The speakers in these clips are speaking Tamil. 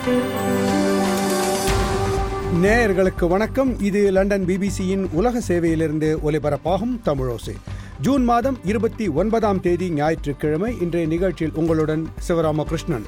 நேயர்களுக்கு வணக்கம் இது லண்டன் பிபிசியின் உலக சேவையிலிருந்து ஒலிபரப்பாகும் தமிழோசை ஜூன் மாதம் இருபத்தி ஒன்பதாம் தேதி ஞாயிற்றுக்கிழமை இன்றைய நிகழ்ச்சியில் உங்களுடன் சிவராமகிருஷ்ணன்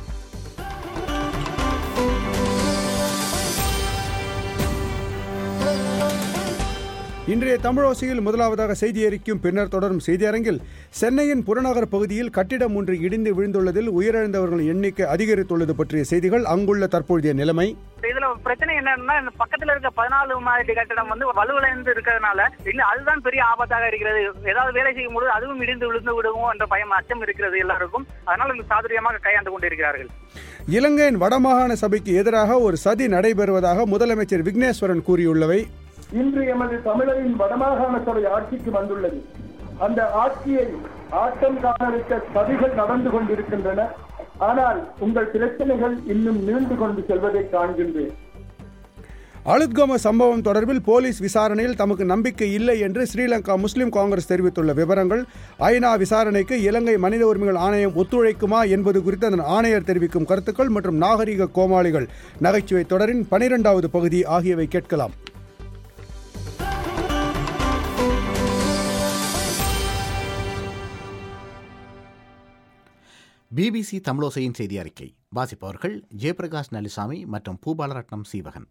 இன்றைய தமிழோசையில் முதலாவதாக செய்தி அறிக்கும் பின்னர் தொடரும் செய்தியரங்கில் சென்னையின் புறநகர் பகுதியில் கட்டிடம் ஒன்று இடிந்து விழுந்துள்ளதில் உயிரிழந்தவர்களின் எண்ணிக்கை அதிகரித்துள்ளது பற்றிய செய்திகள் அங்குள்ள தற்போதைய நிலைமை இதுல பிரச்சனை என்னன்னா இந்த பக்கத்துல இருக்க பதினாலு மாடி கட்டடம் வந்து வலுவிழந்து இருக்கிறதுனால இன்னும் அதுதான் பெரிய ஆபத்தாக இருக்கிறது ஏதாவது வேலை செய்யும் பொழுது அதுவும் இடிந்து விழுந்து விடுமோ என்ற பயம் அச்சம் இருக்கிறது எல்லாருக்கும் அதனால இந்த சாதுரியமாக கையாண்டு கொண்டிருக்கிறார்கள் இலங்கையின் வடமாகாண சபைக்கு எதிராக ஒரு சதி நடைபெறுவதாக முதலமைச்சர் விக்னேஸ்வரன் கூறியுள்ளவை இன்று எமது தமிழரின் வடமாகாண சபை ஆட்சிக்கு வந்துள்ளது அந்த ஆட்சியை ஆட்டம் காண வைக்க சதிகள் நடந்து கொண்டிருக்கின்றன ஆனால் உங்கள் பிரச்சனைகள் இன்னும் நீண்டு கொண்டு செல்வதை காண்கின்றேன் அலுத்கம சம்பவம் தொடர்பில் போலீஸ் விசாரணையில் தமக்கு நம்பிக்கை இல்லை என்று ஸ்ரீலங்கா முஸ்லிம் காங்கிரஸ் தெரிவித்துள்ள விவரங்கள் ஐநா விசாரணைக்கு இலங்கை மனித உரிமைகள் ஆணையம் ஒத்துழைக்குமா என்பது குறித்து அதன் ஆணையர் தெரிவிக்கும் கருத்துக்கள் மற்றும் நாகரிக கோமாளிகள் நகைச்சுவை தொடரின் பனிரெண்டாவது பகுதி ஆகியவை கேட்கலாம் பிபிசி தமிழோசையின் செய்தி அறிக்கை வாசிப்பவர்கள் ஜெயபிரகாஷ் நலிசாமி மற்றும் பூபாலரட்னம் சீவகன்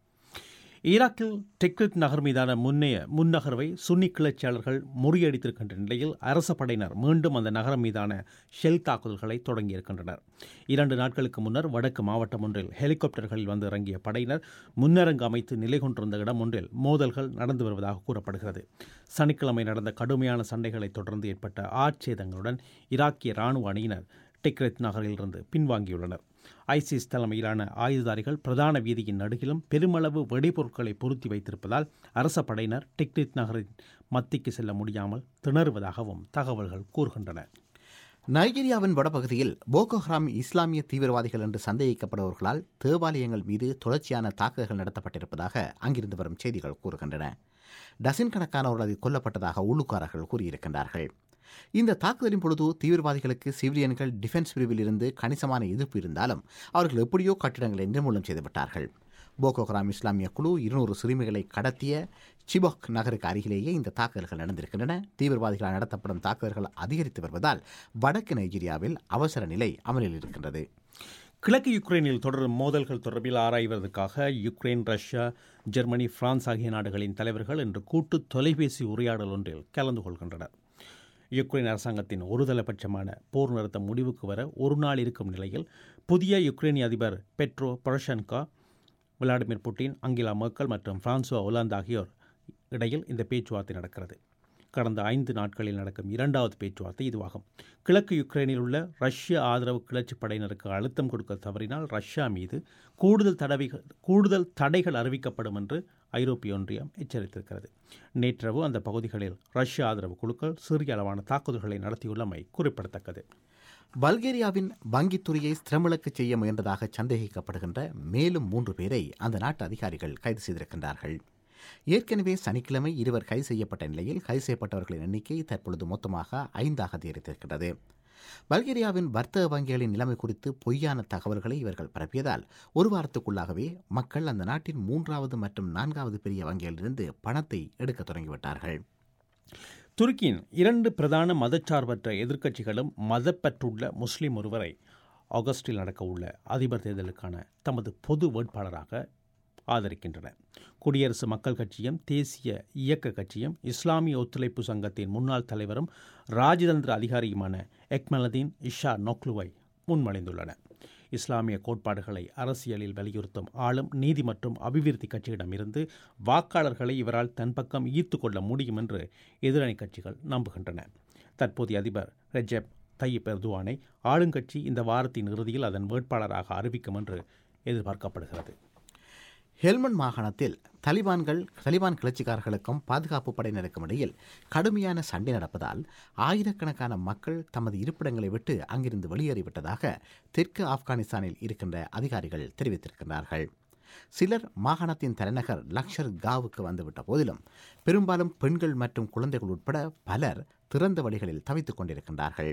ஈராக்கில் டெக்ரித் நகர் மீதான முன்னைய முன்னகர்வை சுன்னி கிளர்ச்சியாளர்கள் முறியடித்திருக்கின்ற நிலையில் அரச படையினர் மீண்டும் அந்த நகரம் மீதான ஷெல் தாக்குதல்களை தொடங்கியிருக்கின்றனர் இரண்டு நாட்களுக்கு முன்னர் வடக்கு மாவட்டம் ஒன்றில் ஹெலிகாப்டர்களில் வந்து இறங்கிய படையினர் முன்னரங்கு அமைத்து நிலை கொண்டிருந்த இடம் ஒன்றில் மோதல்கள் நடந்து வருவதாக கூறப்படுகிறது சனிக்கிழமை நடந்த கடுமையான சண்டைகளை தொடர்ந்து ஏற்பட்ட ஆட்சேதங்களுடன் ஈராக்கிய இராணுவ அணியினர் டிக்ரெத் நகரிலிருந்து பின்வாங்கியுள்ளனர் ஐசிஸ் தலைமையிலான ஆயுததாரிகள் பிரதான வீதியின் நடுகிலும் பெருமளவு வெடிபொருட்களை பொருத்தி வைத்திருப்பதால் அரச படையினர் டிக்ரித் நகரின் மத்திக்கு செல்ல முடியாமல் திணறுவதாகவும் தகவல்கள் கூறுகின்றன நைஜீரியாவின் வடபகுதியில் போகோ ஹராம் இஸ்லாமிய தீவிரவாதிகள் என்று சந்தேகிக்கப்படுபவர்களால் தேவாலயங்கள் மீது தொடர்ச்சியான தாக்குதல்கள் நடத்தப்பட்டிருப்பதாக அங்கிருந்து வரும் செய்திகள் கூறுகின்றன டசின் கணக்கானவர்கள் அதில் கொல்லப்பட்டதாக உள்ளுக்காரர்கள் கூறியிருக்கின்றார்கள் இந்த தாக்குதலின் பொழுது தீவிரவாதிகளுக்கு சிவிலியன்கள் டிஃபென்ஸ் பிரிவில் இருந்து கணிசமான எதிர்ப்பு இருந்தாலும் அவர்கள் எப்படியோ கட்டிடங்களை நிர்மூலம் செய்துவிட்டார்கள் போகோ ஹராம் இஸ்லாமிய குழு இருநூறு சிறுமிகளை கடத்திய சிபோக் நகருக்கு அருகிலேயே இந்த தாக்குதல்கள் நடந்திருக்கின்றன தீவிரவாதிகளால் நடத்தப்படும் தாக்குதல்கள் அதிகரித்து வருவதால் வடக்கு நைஜீரியாவில் அவசர நிலை அமலில் இருக்கின்றது கிழக்கு யுக்ரைனில் தொடரும் மோதல்கள் தொடர்பில் ஆராய்வதற்காக யுக்ரைன் ரஷ்யா ஜெர்மனி பிரான்ஸ் ஆகிய நாடுகளின் தலைவர்கள் இன்று கூட்டு தொலைபேசி உரையாடல் ஒன்றில் கலந்து கொள்கின்றனர் யுக்ரைன் அரசாங்கத்தின் ஒருதலைபட்சமான போர் நிறுத்தம் முடிவுக்கு வர ஒரு நாள் இருக்கும் நிலையில் புதிய யுக்ரைனிய அதிபர் Petro Poroshenko Vladimir Putin Angela Merkel மற்றும் பிரான்சுவா ஒலாந்து ஆகியோர் இடையில் இந்த பேச்சுவார்த்தை நடக்கிறது கடந்த ஐந்து நாட்களில் நடக்கும் இரண்டாவது பேச்சுவார்த்தை இதுவாகும் கிழக்கு யுக்ரைனில் உள்ள ரஷ்ய ஆதரவு கிளர்ச்சி படையினருக்கு அழுத்தம் கொடுக்க தவறினால் ரஷ்யா மீது கூடுதல் தடவைகள் கூடுதல் தடைகள் அறிவிக்கப்படும் என்று ஐரோப்பிய ஒன்றியம் எச்சரித்திருக்கிறது நேற்றவு அந்த பகுதிகளில் ரஷ்ய ஆதரவு குழுக்கள் சிறிய அளவான தாக்குதல்களை நடத்தியுள்ளமை குறிப்பிடத்தக்கது பல்கேரியாவின் வங்கித்துறையை ஸ்திரமிழக்க செய்ய முயன்றதாக சந்தேகிக்கப்படுகின்ற மேலும் மூன்று பேரை அந்த நாட்டு அதிகாரிகள் கைது செய்திருக்கின்றார்கள் ஏற்கனவே சனிக்கிழமை இருவர் கைது செய்யப்பட்ட நிலையில் கைது செய்யப்பட்டவர்களின் எண்ணிக்கை தற்பொழுது மொத்தமாக ஐந்தாக அதிகரித்திருக்கிறது பல்கேரியாவின் வர்த்தக வங்கிகளின் நிலைமை குறித்து பொய்யான தகவல்களை இவர்கள் பரப்பியதால் ஒரு வாரத்துக்குள்ளாகவே மக்கள் அந்த நாட்டின் மூன்றாவது மற்றும் நான்காவது பெரிய வங்கிகளிலிருந்து பணத்தை எடுக்க தொடங்கிவிட்டார்கள் துருக்கியின் இரண்டு பிரதான மதச்சார்பற்ற எதிர்க்கட்சிகளும் மதப்பற்றுள்ள முஸ்லிம் ஒருவரை ஆகஸ்டில் நடக்கவுள்ள அதிபர் தேர்தலுக்கான தமது பொது வேட்பாளராக ஆதரிக்கின்றன குடியரசு மக்கள் கட்சியும் தேசிய இயக்க கட்சியும் இஸ்லாமிய ஒத்துழைப்பு சங்கத்தின் முன்னாள் தலைவரும் ராஜதந்திர அதிகாரியுமான எக்மலதீன் இஷா நோக்லுவை முன்மொழிந்துள்ளன இஸ்லாமிய கோட்பாடுகளை அரசியலில் வலியுறுத்தும் ஆளும் நீதி மற்றும் அபிவிருத்தி கட்சியிடமிருந்து வாக்காளர்களை இவரால் தன் பக்கம் ஈர்த்து கொள்ள முடியும் என்று எதிரணி கட்சிகள் நம்புகின்றன தற்போதைய அதிபர் ரெஜெப் தையிப் எர்துவானை ஆளுங்கட்சி இந்த வாரத்தின் இறுதியில் அதன் வேட்பாளராக அறிவிக்கும் என்று எதிர்பார்க்கப்படுகிறது ஹெல்மண்ட் மாகாணத்தில் தலிபான்கள் தலிபான் கிளர்ச்சிக்காரர்களுக்கும் பாதுகாப்பு படையினருக்கும் இடையில் கடுமையான சண்டை நடப்பதால் ஆயிரக்கணக்கான மக்கள் தமது இருப்பிடங்களை விட்டு அங்கிருந்து வெளியேறிவிட்டதாக தெற்கு ஆப்கானிஸ்தானில் இருக்கின்ற அதிகாரிகள் தெரிவித்திருக்கிறார்கள் சிலர் மாகாணத்தின் தலைநகர் லக்ஷர் காவுக்கு வந்துவிட்ட போதிலும் பெரும்பாலும் பெண்கள் மற்றும் குழந்தைகள் உட்பட பலர் திறந்த வழிகளில் தவித்துக் கொண்டிருக்கின்றார்கள்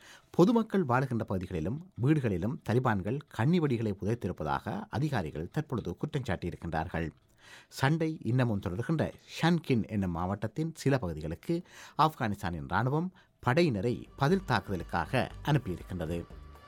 பொதுமக்கள் வாழுகின்ற பகுதிகளிலும் வீடுகளிலும் தலிபான்கள் கன்னிவெடிகளை புதைத்திருப்பதாக அதிகாரிகள் தற்பொழுது குற்றம் சாட்டியிருக்கின்றார்கள் சண்டை இன்னமும் தொடர்கின்ற ஷன்கின் என்னும் மாவட்டத்தின் சில பகுதிகளுக்கு ஆப்கானிஸ்தானின் ராணுவம் படையினரை பதில் தாக்குதலுக்காக அனுப்பியிருக்கின்றது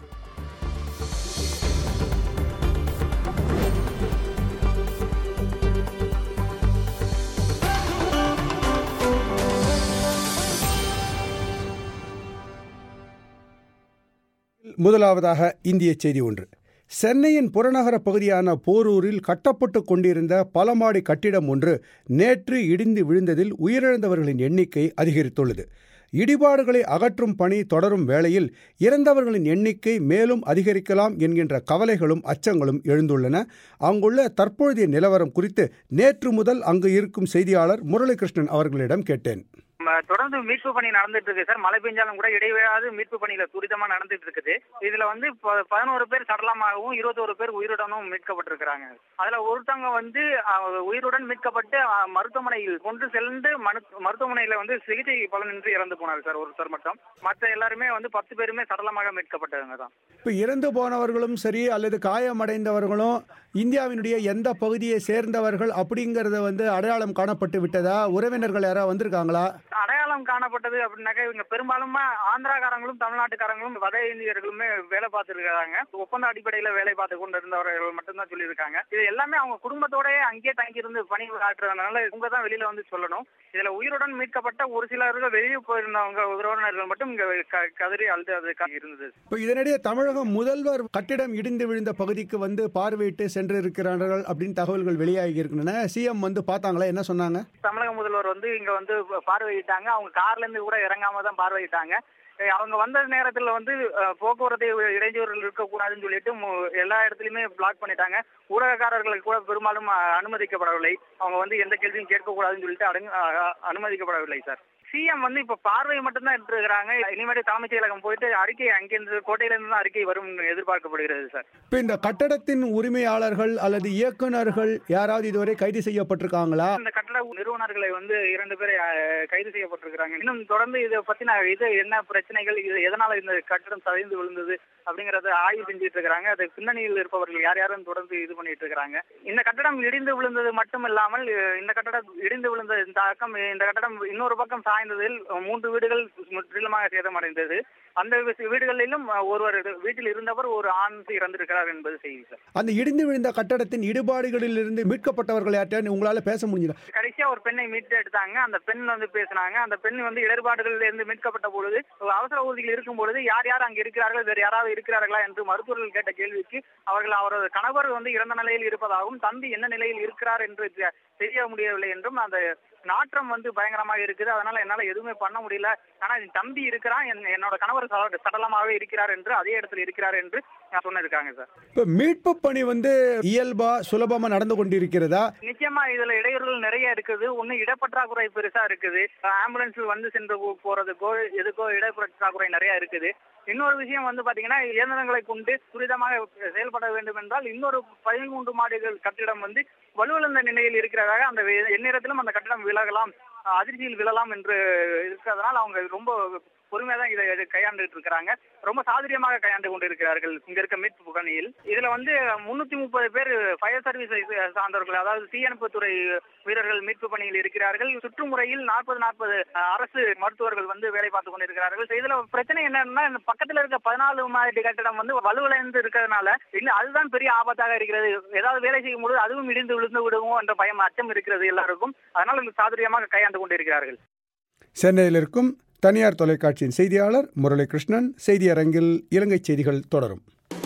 முதலாவதாக இந்திய செய்தி ஒன்று சென்னையின் புறநகர பகுதியான போரூரில் கட்டப்பட்டு கொண்டிருந்த பலமாடி கட்டிடம் ஒன்று நேற்று இடிந்து விழுந்ததில் உயிரிழந்தவர்களின் எண்ணிக்கை அதிகரித்துள்ளது இடிபாடுகளை அகற்றும் பணி தொடரும் வேளையில் இறந்தவர்களின் எண்ணிக்கை மேலும் அதிகரிக்கலாம் என்கின்ற கவலைகளும் அச்சங்களும் எழுந்துள்ளன அங்குள்ள தற்பொழுதைய நிலவரம் குறித்து நேற்று முதல் அங்கு இருக்கும் செய்தியாளர் முரளிகிருஷ்ணன் அவர்களிடம் கேட்டேன் ம, தொடர்ந்து மீட்பு பணி நடந்துட்டு இருக்கு சார் மழை பெஞ்சாலும் கூட இடைவிடாது மீட்பு பணியில துரிதமா நடந்துட்டு இருக்குது இதுல வந்து ப- பதினோரு பேர் சடலமாகவும் இருபத்தோரு பேர் உயிருடனும் மீட்கப்பட்டிருக்கிறாங்க அதுல ஒருத்தவங்க வந்து அஹ், உயிருடன் மீட்கப்பட்டு அஹ், மருத்துவமனையில் கொண்டு சென்று மனு- மருத்துவமனையில வந்து சிகிச்சை பலனின்றி இறந்து போனார் சார் ஒருத்தர் மட்டும் மற்ற எல்லாருமே வந்து பத்து பேருமே சடலமாக மீட்கப்பட்டவங்க தான் இப்போ இறந்து போனவர்களும் சரி அல்லது காயமடைந்தவர்களும் இந்தியாவினுடைய எந்த பகுதியை சேர்ந்தவர்கள் அப்படிங்கிறத வந்து அடையாளம் காணப்பட்டு விட்டதா உறவினர்கள் யாராவது வந்திருக்காங்களா அடையாளம் காணப்பட்டது அப்படின்னாக்கா இவங்க பெரும்பாலும் ஆந்திராக்காரங்களும் தமிழ்நாட்டுக்காரங்களும் வட இந்தியர்களுமே வேலை பார்த்துருக்காங்க ஒப்பந்த அடிப்படையில வேலை பார்த்து கொண்டு இருந்தவர்கள் மட்டும்தான் சொல்லியிருக்காங்க இது எல்லாமே அவங்க குடும்பத்தோடயே அங்கேயே தங்கியிருந்து பணி ஆற்றுறதுனால இவங்க தான் வெளியில வந்து சொல்லணும் இதுல உயிருடன் மீட்கப்பட்ட ஒரு சிலர்கள் வெளியே போயிருந்தவங்க உறவினர்கள் மட்டும் இங்க க- கதறி அழுது அது க- இருந்தது இப்போ இதனிடையே தமிழகம் முதல்வர் கட்டிடம் இடிந்து விழுந்த பகுதிக்கு வந்து பார்வையிட்டு சென்று இருக்கிறார்கள் அப்படின்னு தகவல்கள் வெளியாகி இருக்கின்றன சிஎம் வந்து பார்த்தாங்களா என்ன சொன்னாங்க தமிழக முதல்வர் வந்து இங்க வந்து பார்வையிட்டாங்க அவங்க கார்ல இருந்து கூட இறங்காம தான் பார்வையிட்டாங்க அஹ் அவங்க வந்த நேரத்துல வந்து அஹ், போக்குவரத்து இடைஞ்சூறுகள் இருக்கக்கூடாதுன்னு சொல்லிட்டு மு- எல்லா இடத்துலயுமே பிளாக் பண்ணிட்டாங்க ஊடகக்காரர்களுக்கு கூட பெரும்பாலும் அஹ், அனுமதிக்கப்படவில்லை அவங்க வந்து எந்த கேள்வியும் கேட்கக்கூடாதுன்னு சொல்லிட்டு அடங்கு அஹ், அனுமதிக்கப்படவில்லை சார் சிஎம் வந்து இப்ப பார்வை மட்டும்தான் எடுத்துருக்காங்க இனிமேட்டு தலைமைச் செயலகம் போயிட்டு அறிக்கை அங்கிருந்து கோட்டையில இருந்து தான் அறிக்கை வரும் எதிர்பார்க்கப்படுகிறது சார் இப்போ இந்த கட்டடத்தின் உரிமையாளர்கள் அல்லது இயக்குனர்கள் யாராவது இதுவரை கைது செய்யப்பட்டிருக்காங்களா இந்த கட்டட நிறுவனர்களை வந்து இரண்டு பேரை அஹ், கைது செய்யப்பட்டிருக்கிறாங்க இன்னும் தொடர்ந்து இதை பத்தின இது என்ன பிரச்சனைகள் இது எதனால இந்த கட்டடம் சரிந்து விழுந்தது அப்படிங்கறத ஆய்வு செஞ்சுட்டு இருக்காங்க அது பின்னணியில் இருப்பவர்கள் யார் யாரும் தொடர்ந்து இது பண்ணிட்டு இருக்காங்க இந்த கட்டடம் இடிந்து விழுந்தது மட்டும் இல்லாமல் அஹ், இந்த கட்டடம் இடிந்து விழுந்த இந்த பக்கம் இந்த கட்டடம் இன்னொரு பக்கம் சாய்ந்ததில் அஹ், மூன்று வீடுகள் முற்றிலுமாக சேதமடைந்தது அந்த வி- வீடுகளிலும் அஹ், ஒருவர் வீட்டில் இருந்தவர் ஒரு ஆண் இறந்திருக்கிறார் என்பது செய்தி சார் அந்த இடிந்து விழுந்த கட்டடத்தின் இடிபாடுகளிலிருந்து மீட்கப்பட்டவர்கள் யார்ட்டையும் உங்களால பேச முடிஞ்சதா கடைசியா ஒரு பெண்ணை மீட்டு எடுத்தாங்க அந்த பெண் வந்து பேசினாங்க அந்த பெண் வந்து இடர்பாடுகளில் இருந்து மீட்கப்பட்ட பொழுது அவசர ஊர்தியில் இருக்கும் பொழுது யார் யார் அங்க இருக்கிறார்கள் வேறு யாராவது இருக்கிறார்களா என்று மருத்துவர்கள் கேட்ட கேள்விக்கு அவர்கள் அவரது கணவர் வந்து இறந்த நிலையில் இருப்பதாகவும் தம்பி என்ன நிலையில் இருக்கிறார் என்று தெ- தெரிய முடியவில்லை என்றும் அந்த நாற்றம் வந்து பயங்கரமாக இருக்குது அதனால என்னால எதுவுமே பண்ண முடியல ஆனா என் தம்பி இருக்கிறான் என்- என்னோட கணவர் சட- சடலமாகவே இருக்கிறார் என்று அதே இடத்துல இருக்கிறார் என்று சொன்னிருக்காங்க சார் இப்போ மீட்பு பணி வந்து இயல்பா சுலபமா நடந்து கொண்டிருக்கிறதா நிச்சயமா இதுல இடையூறுகள் நிறைய இருக்குது ஒண்ணு இடப்பற்றாக்குறை பெருசா இருக்குது ஆம்புலன்ஸ் வந்து சென்று போ- போறதுக்கோ எதுக்கோ இடப்பற்றாக்குறை நிறைய இருக்குது இன்னொரு விஷயம் வந்து பாத்தீங்கன்னா இயந்திரங்களை கொண்டு துரிதமாக செயல்பட வேண்டும் என்றால் இன்னொரு பதிமூன்று மாடிகள் கட்டிடம் வந்து வலுவிழந்த நிலையில் இருக்கிறதாக அந்த வே- எந்நேரத்திலும் அந்த கட்டிடம் விலகலாம் அதிர்ச்சியில் விழலாம் என்று இருக்கிறதுனால அவங்க ரொம்ப பொறுமையா தான் இதை இதை கையாண்டுட்டு இருக்கிறாங்க ரொம்ப சாதுரியமாக கையாண்டு கொண்டிருக்கிறார்கள் இங்க இருக்க மீட்பு பணியில் இதுல வந்து முன்னூத்தி முப்பது பேர் ஃபயர் சர்வீஸ் சார்ந்தவர்கள் அதாவது தீயணைப்பு துறை வீரர்கள் மீட்பு பணியில் இருக்கிறார்கள் சுற்றுமுறையில் நாற்பது நாற்பது அரசு மருத்துவர்கள் வந்து வேலை பார்த்து கொண்டிருக்கிறார்கள் இதுல பிரச்சனை என்னன்னா இந்த பக்கத்துல இருக்க பதினாலு மாடி கட்டடம் வந்து வலுவிழந்து இருக்கிறதுனால இன்னும் அதுதான் பெரிய ஆபத்தாக இருக்கிறது ஏதாவது வேலை செய்யும் பொழுது அதுவும் இடிந்து விழுந்து விடுவோம் என்ற பயம் அச்சம் இருக்கிறது எல்லாருக்கும் அதனால இது சாதுரியமாக கையாண்டு கொண்டிருக்கிறார்கள் சென்னையில் இருக்கும் தனியார் தொலைக்காட்சியின் செய்தியாளர் முரளிகிருஷ்ணன் செய்தியரங்கில் இலங்கை செய்திகள் தொடரும்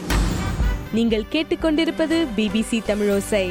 நீங்கள் கேட்டுக்கொண்டிருப்பது பிபிசி தமிழோசை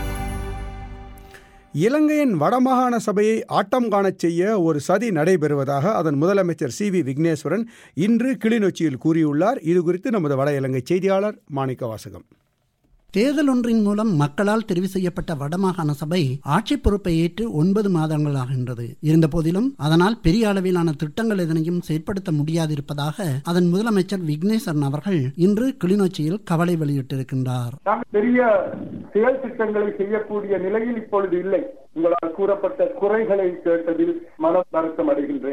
இலங்கையின் வடமாகாண சபையை ஆட்டம் காணச் செய்ய ஒரு சதி நடைபெறுவதாக அதன் முதலமைச்சர் சி வி விக்னேஸ்வரன் இன்று கிளிநொச்சியில் கூறியுள்ளார் இது குறித்து நமது வட இலங்கை செய்தியாளர் மாணிக்க வாசகம் தேர்தல் ஒன்றின் மூலம் மக்களால் தெரிவு செய்யப்பட்ட வடமாகாண சபை ஆட்சி பொறுப்பை ஏற்று ஒன்பது மாதங்களாகின்றது இருந்தபோதிலும் அதனால் பெரிய அளவிலான திட்டங்கள் எதனையும் செயற்படுத்த முடியாதிருப்பதாக அதன் முதலமைச்சர் விக்னேஸ்வரன் அவர்கள் இன்று கிளிநொச்சியில் கவலை வெளியிட்டிருக்கின்றார் நாங்கள் பெரிய செயல் திட்டங்களை செய்யக்கூடிய நிலையில் இப்பொழுது இல்லை உங்களால் கூறப்பட்ட குறைகளை கேட்டதில் மனம் வருத்தம் அடைகின்றேன்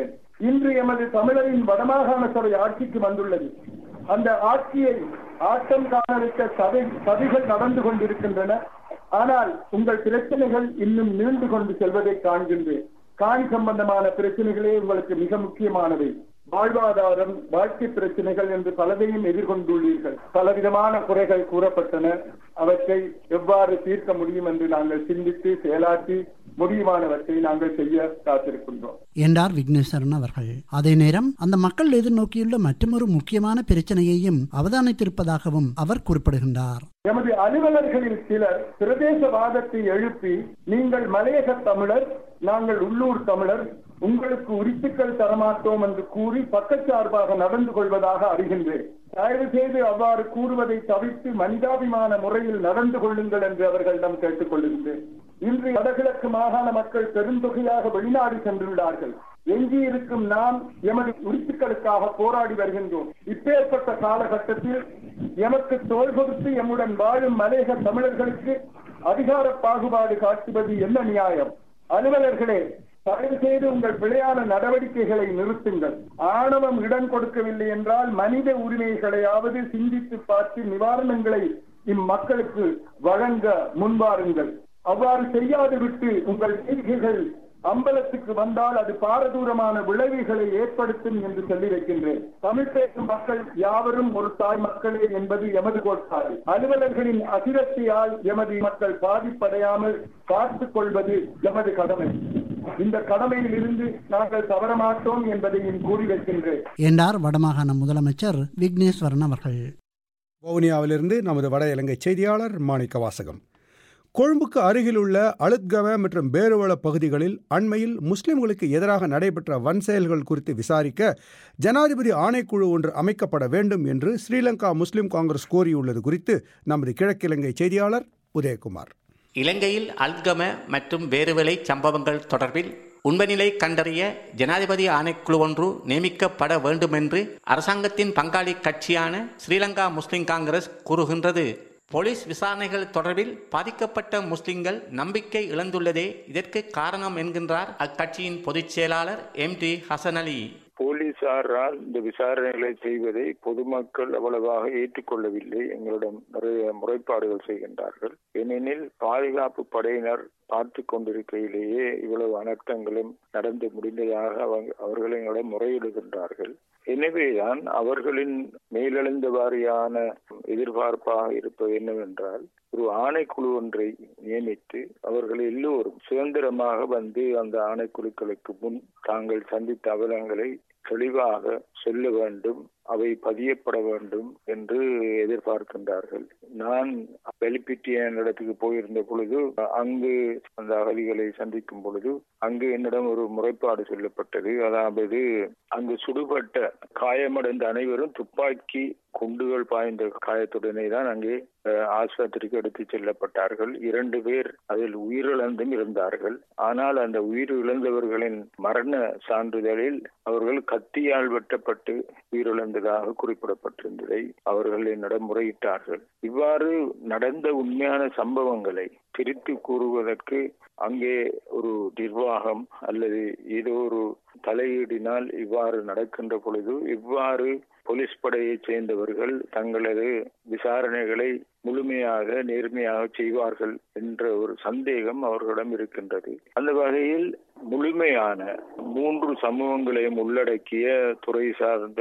இன்று எமது தமிழரின் வடமாகாண சபை ஆட்சிக்கு வந்துள்ளது அந்த ஆட்சியை ஆட்டம் காண வைக்க சதை சதிகள் நடந்து கொண்டிருக்கின்றன ஆனால் உங்கள் பிரச்சனைகள் இன்னும் நீண்டு கொண்டு செல்வதை காண்கின்றேன் காணி சம்பந்தமான பிரச்சனைகளே உங்களுக்கு மிக முக்கியமானவை வாழ்வாதாரம் வாழ்க்கை பிரச்சனைகள் என்று பலதையும் எதிர்கொண்டுள்ளீர்கள் பலவிதமான குறைகள் கூறப்பட்டன அவற்றை எவ்வாறு தீர்க்க முடியும் என்று நாங்கள் சிந்தித்து செயலாற்றி முடியுமானவற்றை நாங்கள் செய்ய காத்திருக்கின்றோம் என்றார் விக்னேஸ்வரன் அவர்கள் அதே நேரம் அந்த மக்கள் எதிர்நோக்கியுள்ள மற்றொரு முக்கியமான பிரச்சனையையும் அவதானித்திருப்பதாகவும் அவர் குறிப்பிடுகின்றார் எமது அலுவலர்களில் சிலர் பிரதேசவாதத்தை எழுப்பி நீங்கள் மலையக தமிழர் நாங்கள் உள்ளூர் தமிழர் உங்களுக்கு உரித்துக்கள் தரமாட்டோம் என்று கூறி பக்கச்சார்பாக நடந்து கொள்வதாக அறிகின்றேன் தயவு செய்து அவ்வாறு கூறுவதை தவிர்த்து மனிதாபிமான முறையில் நடந்து கொள்ளுங்கள் என்று அவர்களிடம் கேட்டுக் கொள்கின்றேன் இன்று வடகிழக்கு மாகாண மக்கள் பெருந்தொகையாக வெளிநாடு சென்றுள்ளார்கள் எஞ்சியிருக்கும் நாம் எமது உரித்துக்களுக்காக போராடி வருகின்றோம் இப்பேற்பட்ட காலகட்டத்தில் எமக்கு தோல் கொடுத்து எம்முடன் வாழும் மலையக தமிழர்களுக்கு அதிகார பாகுபாடு காட்டுவது என்ன நியாயம் அலுவலர்களே தயவு செய்து உங்கள் பிழையான நடவடிக்கைகளை நிறுத்துங்கள் ஆணவம் இடம் கொடுக்கவில்லை என்றால் மனித உரிமைகளையாவது சிந்தித்து பார்த்து நிவாரணங்களை இம்மக்களுக்கு வழங்க முன்வாருங்கள் அவ்வாறு செய்யாது விட்டு உங்கள் செய்கைகள் அம்பலத்துக்கு வந்தால் அது பாரதூரமான விளைவுகளை ஏற்படுத்தும் என்று சொல்லி வைக்கின்றேன் தமிழ் பேசும் மக்கள் யாவரும் ஒரு தாய் மக்களே என்பது எமது கோட்பாடு அலுவலர்களின் அசிரத்தையால் எமது மக்கள் பாதிப்படையாமல் பார்த்துக் கொள்வது எமது கடமை இந்த கடமையில் இருந்து நாங்கள் தவறமாட்டோம் என்பதையும் கூறி வைக்கின்றேன் என்றார் வடமாகாண முதலமைச்சர் விக்னேஸ்வரன் அவர்கள் வவுனியாவிலிருந்து நமது வட இலங்கை செய்தியாளர் மாணிக்க வாசகம் கொழும்புக்கு அருகிலுள்ள அழுத்கவ மற்றும் பேருவள பகுதிகளில் அண்மையில் முஸ்லிம்களுக்கு எதிராக நடைபெற்ற வன் செயல்கள் குறித்து விசாரிக்க ஜனாதிபதி ஆணைக்குழு ஒன்று அமைக்கப்பட வேண்டும் என்று ஸ்ரீலங்கா முஸ்லிம் காங்கிரஸ் கோரியுள்ளது குறித்து நமது கிழக்கிழங்கை செய்தியாளர் உதயகுமார் இலங்கையில் அல்கம மற்றும் வேறுவிலை சம்பவங்கள் தொடர்பில் உண்மைநிலை கண்டறிய ஜனாதிபதி ஆணைக்குழு ஒன்று நியமிக்கப்பட வேண்டும் என்று அரசாங்கத்தின் பங்காளி கட்சியான ஸ்ரீலங்கா முஸ்லிம் காங்கிரஸ் கூறுகின்றது போலீஸ் விசாரணைகள் தொடர்பில் பாதிக்கப்பட்ட முஸ்லிம்கள் நம்பிக்கை இழந்துள்ளதே இதற்கு காரணம் என்கின்றார் அக்கட்சியின் பொதுச் செயலாளர் எம் டி ஹசன் அலி போலீசாரால் இந்த விசாரணைகளை செய்வதை பொதுமக்கள் அவ்வளவாக ஏற்றுக்கொள்ளவில்லை எங்களிடம் நிறைய முறைப்பாடுகள் செய்கின்றார்கள் ஏனெனில் பாதுகாப்பு படையினர் பார்த்து கொண்டிருக்கையிலேயே இவ்வளவு அனர்த்தங்களும் நடந்து முடிந்ததாக அவங்க அவர்கள் எங்களிடம் முறையிடுகின்றார்கள் எனவேதான் அவர்களின் மேலெழுந்த வாரியான எதிர்பார்ப்பாக இருப்பது என்னவென்றால் ஒரு ஆணைக்குழு ஒன்றை நியமித்து அவர்கள் எல்லோரும் சுதந்திரமாக வந்து அந்த ஆணைக்குழுக்களுக்கு முன் தாங்கள் சந்தித்த அவலங்களை தெளிவாக சொல்ல வேண்டும் அவை பதியப்பட வேண்டும் என்று எதிர்பார்க்கின்றார்கள் நான் வெளிப்பிட்டிய இடத்துக்கு போயிருந்த பொழுது அங்கு அந்த அகதிகளை சந்திக்கும் பொழுது அங்கு என்னிடம் ஒரு முறைப்பாடு சொல்லப்பட்டது அதாவது அங்கு சுடுபட்ட காயமடைந்த அனைவரும் துப்பாக்கி குண்டுகள் பாய்ந்த காயத்துடனே தான் அங்கே ஆஸ்பத்திரிக்கு எடுத்து செல்லப்பட்டார்கள் இரண்டு பேர் அதில் உயிரிழந்தும் இருந்தார்கள் ஆனால் அந்த உயிர் இழந்தவர்களின் மரண சான்றிதழில் அவர்கள் கத்தியால் வெட்டப்பட்டு உயிரிழந்ததாக குறிப்பிடப்பட்டிருந்ததை அவர்கள் என்னிடம் முறையிட்டார்கள் இவ்வாறு நடந்த உண்மையான சம்பவங்களை பிரித்து கூறுவதற்கு அங்கே ஒரு நிர்வாகம் அல்லது ஏதோ ஒரு தலையீடினால் இவ்வாறு நடக்கின்ற பொழுது இவ்வாறு போலீஸ் படையைச் சேர்ந்தவர்கள் தங்களது விசாரணைகளை முழுமையாக நேர்மையாக செய்வார்கள் என்ற ஒரு சந்தேகம் அவர்களிடம் இருக்கின்றது அந்த வகையில் முழுமையான மூன்று சமூகங்களையும் உள்ளடக்கிய துறை சார்ந்த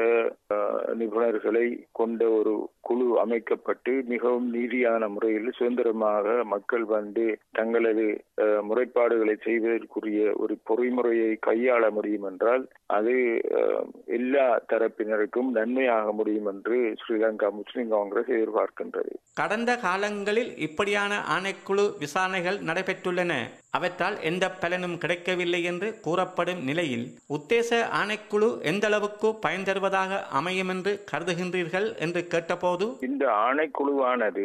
நிபுணர்களை கொண்ட ஒரு குழு அமைக்கப்பட்டு மிகவும் நீதியான முறையில் சுதந்திரமாக மக்கள் வந்து தங்களது முறைப்பாடுகளை செய்வதற்குரிய ஒரு பொறிமுறையை கையாள முடியும் என்றால் அது எல்லா தரப்பினருக்கும் நன்மையாக முடியும் என்று ஸ்ரீலங்கா முஸ்லிம் காங்கிரஸ் எதிர்பார்க்கின்றது கடந்த காலங்களில் இப்படியான ஆணைக்குழு விசாரணைகள் நடைபெற்றுள்ளன அவற்றால் எந்த பலனும் கிடைக்கவில்லை என்று கூறப்படும் நிலையில் உத்தேச ஆணைக்குழு எந்த அளவுக்கு பயன் தருவதாக அமையும் என்று கருதுகின்றீர்கள் என்று கேட்டபோது இந்த ஆணைக்குழுவானது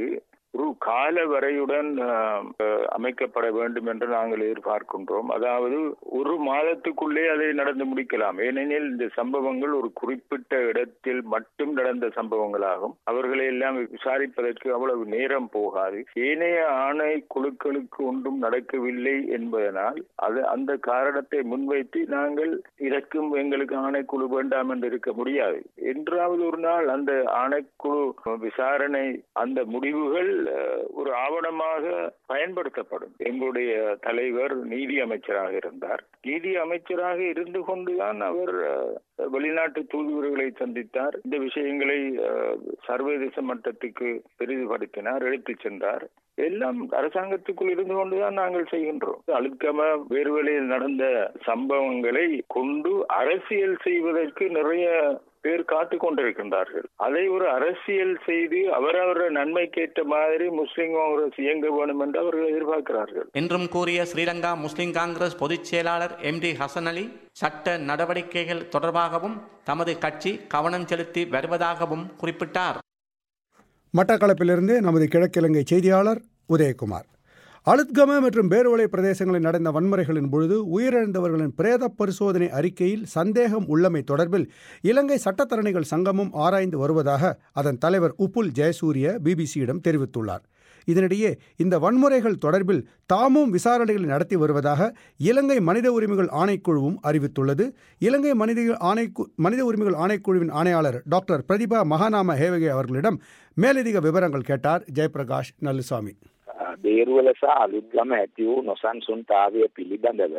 ஒரு கால வரையுடன் அஹ், அஹ், அமைக்கப்பட வேண்டும் என்று நாங்கள் எதிர்பார்க்கின்றோம் அதாவது ஒரு மாதத்துக்குள்ளே அதை நடந்து முடிக்கலாம் ஏனெனில் இந்த சம்பவங்கள் ஒரு குறிப்பிட்ட இடத்தில் மட்டும் நடந்த சம்பவங்களாகும் அவர்களை எல்லாம் விசாரிப்பதற்கு அவ்வளவு நேரம் போகாது ஏனைய ஆணை குழுக்களுக்கு ஒன்றும் நடக்கவில்லை என்பதனால் அது அந்த காரணத்தை முன்வைத்து நாங்கள் இதற்கும் எங்களுக்கு ஆணைக்குழு வேண்டாம் என்று இருக்க முடியாது என்றாவது ஒரு நாள் அந்த ஆணைக்குழு விசாரணை அந்த முடிவுகள் அஹ், ஒரு ஆவணமாக பயன்படுத்தப்படும் எங்களுடைய தலைவர் நீதி அமைச்சராக இருந்தார் நீதி அமைச்சராக இருந்து கொண்டுதான் அவர் அஹ், வெளிநாட்டு தூதுவர்களை சந்தித்தார் இந்த விஷயங்களை அஹ், சர்வதேச மட்டத்துக்கு பெரிதுபடுத்தினார் எடுத்துச் சென்றார் எல்லாம் அரசாங்கத்துக்குள் இருந்து கொண்டுதான் நாங்கள் செய்கின்றோம் அழுக்கம வேறுவெளியில் நடந்த சம்பவங்களை கொண்டு அரசியல் செய்வதற்கு நிறைய பேர் காத்து கொண்டிருக்கின்றார்கள் அதை ஒரு அரசியல் செய்து அவரவர நன்மைக்கேற்ற மாதிரி முஸ்லிம் காங்கிரஸ் இயங்க வேண்டும் என்று அவர்கள் எதிர்பார்க்கிறார்கள் என்றும் கூறிய ஸ்ரீலங்கா முஸ்லிம் காங்கிரஸ் பொதுச் செயலாளர் எம் டி ஹசன் அலி சட்ட நடவடிக்கைகள் தொடர்பாகவும் தமது கட்சி கவனம் செலுத்தி வருவதாகவும் குறிப்பிட்டார் மட்டக்களப்பிலிருந்து நமது கிழக்கிழங்கை செய்தியாளர் உதயகுமார் அலுத்கம மற்றும் பேர்வளை பிரதேசங்களில் நடந்த வன்முறைகளின் பொழுது உயிரிழந்தவர்களின் பிரேத பரிசோதனை அறிக்கையில் சந்தேகம் உள்ளமை தொடர்பில் இலங்கை சட்டத்தரணிகள் சங்கமும் ஆராய்ந்து வருவதாக அதன் தலைவர் உப்புல் ஜெயசூரிய பிபிசியிடம் தெரிவித்துள்ளார் இதனிடையே இந்த வன்முறைகள் தொடர்பில் தாமும் விசாரணைகளை நடத்தி வருவதாக இலங்கை மனித உரிமைகள் ஆணைக்குழுவும் அறிவித்துள்ளது இலங்கை மனித ஆணைக்கு மனித உரிமைகள் ஆணைக்குழுவின் ஆணையாளர் டாக்டர் பிரதிபா மகாநாம ஹேவகே அவர்களிடம் மேலதிக விவரங்கள் கேட்டார் ஜெயபிரகாஷ் நல்லுசாமி බේරුවල සහ අලුත්ගම ඇති වූ නොසන්සුන්තාවය පිළිබඳව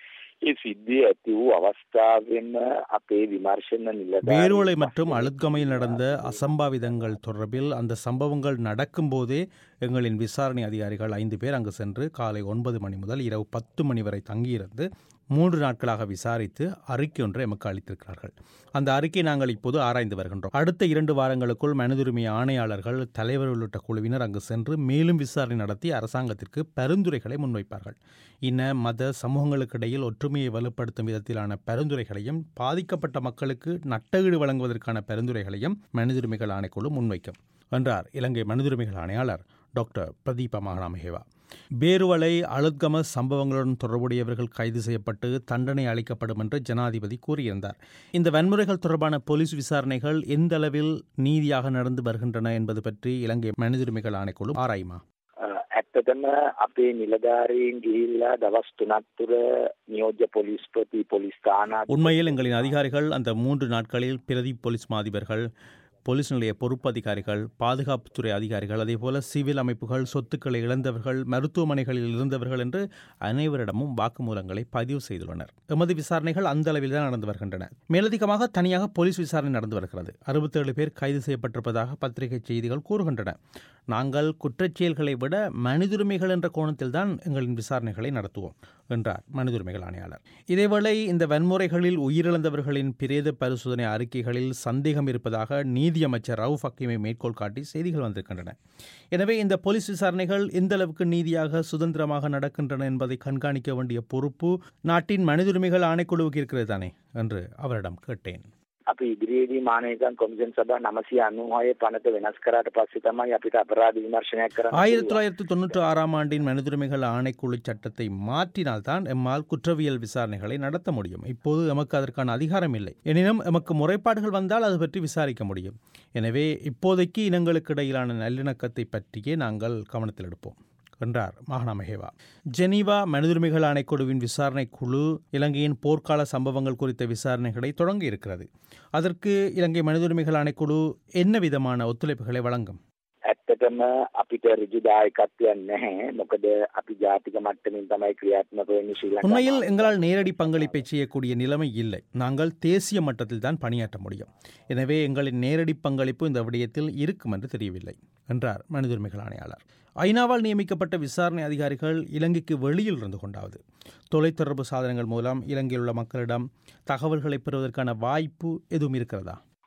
ඒ සිද්ධිය ඇති වූ අවස්ථාවෙන්ම අපේ විමර්ශන வேரோலை නිලධාරීන් மற்றும் அழுத்கமையில் நடந்த அசம்பாவிதங்கள் தொடர்பில் அந்த சம்பவங்கள் நடக்கும்போதே எங்களின் விசாரணை அதிகாரிகள் ஐந்து பேர் அங்கு சென்று காலை ஒன்பது மணி முதல் இரவு பத்து மணி வரை தங்கியிருந்து மூன்று நாட்களாக விசாரித்து அறிக்கை ஒன்றை எமக்கு அளித்திருக்கிறார்கள் அந்த அறிக்கை நாங்கள் இப்போது ஆராய்ந்து வருகின்றோம் அடுத்த இரண்டு வாரங்களுக்குள் மனிதுரிமை ஆணையாளர்கள் தலைவர் உள்ளிட்ட குழுவினர் அங்கு சென்று மேலும் விசாரணை நடத்தி அரசாங்கத்திற்கு பரிந்துரைகளை முன்வைப்பார்கள் இன மத சமூகங்களுக்கிடையில் ஒற்றுமையை வலுப்படுத்தும் விதத்திலான பரிந்துரைகளையும் பாதிக்கப்பட்ட மக்களுக்கு நட்டஈடு வழங்குவதற்கான பரிந்துரைகளையும் மனிதுரிமைகள் ஆணைக்குழு முன்வைக்கும் என்றார் இலங்கை மனிதுரிமைகள் ஆணையாளர் டாக்டர் பிரதீப மகாராமஹேவா பேருவலை அழுத்கம சம்பவங்களுடன் தொடர்புடையவர்கள் கைது செய்யப்பட்டு தண்டனை அளிக்கப்படும் என்று ஜனாதிபதி கூறியிருந்தார் இந்த வன்முறைகள் தொடர்பான போலீஸ் விசாரணைகள் எந்த அளவில் நீதியாக நடந்து வருகின்றன என்பது பற்றி இலங்கை மனிதுரிமைகள் ஆணைக்குழு ஆராயுமா ඇත්තටම අපේ නිලධාරීන් ගිහිල්ලා දවස් තුනක් තුර නියෝජ්‍ය පොලිස්පති පොලිස් ස්ථානා உண்மையில் எங்களின் அதிகாரிகள் அந்த மூன்று நாட்களில் பிரதி போலீஸ் மாதிபர்கள் போலீஸ் நிலைய பொறுப்பு அதிகாரிகள் பாதுகாப்புத்துறை அதிகாரிகள் அதேபோல சிவில் அமைப்புகள் சொத்துக்களை இழந்தவர்கள் மருத்துவமனைகளில் இருந்தவர்கள் என்று அனைவரிடமும் வாக்குமூலங்களை பதிவு செய்துள்ளனர் எமது விசாரணைகள் அந்த அளவில் தான் நடந்து வருகின்றன மேலதிகமாக தனியாக போலீஸ் விசாரணை நடந்து வருகிறது அறுபத்தேழு பேர் கைது செய்யப்பட்டிருப்பதாக பத்திரிகை செய்திகள் கூறுகின்றன நாங்கள் குற்றச்செயல்களை விட மனிதுரிமைகள் என்ற கோணத்தில் தான் எங்களின் விசாரணைகளை நடத்துவோம் என்றார் மனிதுரிமைகள் ஆணையாளர் இதேவேளை இந்த வன்முறைகளில் உயிரிழந்தவர்களின் பிரேத பரிசோதனை அறிக்கைகளில் சந்தேகம் இருப்பதாக நீதியமைச்சர் ரவுஃப் ஹக்கீமை மேற்கோள் காட்டி செய்திகள் வந்திருக்கின்றன எனவே இந்த போலீஸ் விசாரணைகள் எந்த அளவுக்கு நீதியாக சுதந்திரமாக நடக்கின்றன என்பதை கண்காணிக்க வேண்டிய பொறுப்பு நாட்டின் மனிதுரிமைகள் ஆணைக்குழுவுக்கு இருக்கிறது தானே என்று அவரிடம் கேட்டேன் අපි ඉදිරියේදී මානයකන් කොමිෂන් සභා නමසය අනුහය පනත වෙනස් කරට පස්සේ තමයි අපිට අපරාධ විමර්ශනයක් කරන්න ஆயிரத்தி தொள்ளாயிரத்தி தொண்ணூற்றி ஆறாம் ஆண்டின் மனிதுரிமைகள் ஆணைக்குழு சட்டத்தை மாற்றினால்தான் எம்மால் குற்றவியல் விசாரணைகளை நடத்த முடியும் இப்போது எமக்கு அதற்கான அதிகாரம் இல்லை எனினும் எமக்கு முறைப்பாடுகள் வந்தால் அது பற்றி விசாரிக்க முடியும் எனவே இப்போதைக்கு இனங்களுக்கு இடையிலான நல்லிணக்கத்தை பற்றியே நாங்கள் கவனத்தில் எடுப்போம் என்றார் மாகாண மகேவா ஜெனீவா மனிதுரிமைகள் ஆணைக்குழுவின் விசாரணை குழு இலங்கையின் போர்க்கால சம்பவங்கள் குறித்த விசாரணைகளை தொடங்க இருக்கிறது அதற்கு இலங்கை மனிதுரிமைகள் ஆணைக்குழு என்ன விதமான ஒத்துழைப்புகளை வழங்கும் ඇත්තටම අපිට රිජුදායකත්වයක් නැහැ මොකද අපි ජාතික මට්ටමින් තමයි ක්‍රියාත්මක වෙන්නේ ශ්‍රී ලංකා உண்மையில் எங்களால் நேரடி பங்களிப்பை செய்யக்கூடிய நிலைமை இல்லை நாங்கள் தேசிய மட்டத்தில் தான் பணியாற்ற முடியும் எனவே எங்களின் நேரடி பங்களிப்பு இந்த விடயத்தில் இருக்கும் என்று தெரியவில்லை என்றார் மனிதுரிமைகள் ஆணையாளர் ஐநாவால் நியமிக்கப்பட்ட விசாரணை அதிகாரிகள் இலங்கைக்கு வெளியில் இருந்து கொண்டாவது தொலைத்தொடர்பு சாதனங்கள் மூலம் இலங்கையில் உள்ள மக்களிடம் தகவல்களை பெறுவதற்கான வாய்ப்பு எதுவும் இருக்கிறதா